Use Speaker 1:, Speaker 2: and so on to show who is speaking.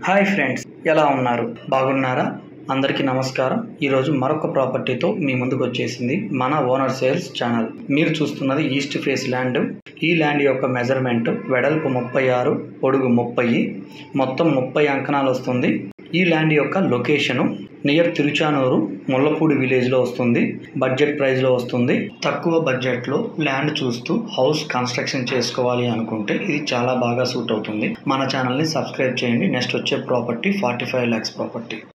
Speaker 1: hi friends ఎలా ఉన్నారు బాగున్నారా అందరికీ నమస్కారం ఈరోజు మరొక ప్రాపర్టీతో మీ ముందుకు వచ్చేసింది మన ఓనర్ సేల్స్ ఛానల్ మీరు చూస్తున్నది ఈస్ట్ ఫేస్ ల్యాండ్ ఈ ల్యాండ్ యొక్క మెజర్మెంట్ వెడల్పు ముప్పై ఆరు పొడుగు ముప్పై మొత్తం ముప్పై అంకణాలు వస్తుంది ఈ ల్యాండ్ యొక్క లొకేషను నియర్ తిరుచానూరు ముల్లపూడి విలేజ్లో వస్తుంది బడ్జెట్ ప్రైస్లో వస్తుంది తక్కువ బడ్జెట్లో ల్యాండ్ చూస్తూ హౌస్ కన్స్ట్రక్షన్ చేసుకోవాలి అనుకుంటే ఇది చాలా బాగా సూట్ అవుతుంది మన ఛానల్ని సబ్స్క్రైబ్ చేయండి నెక్స్ట్ వచ్చే property forty five lakhs property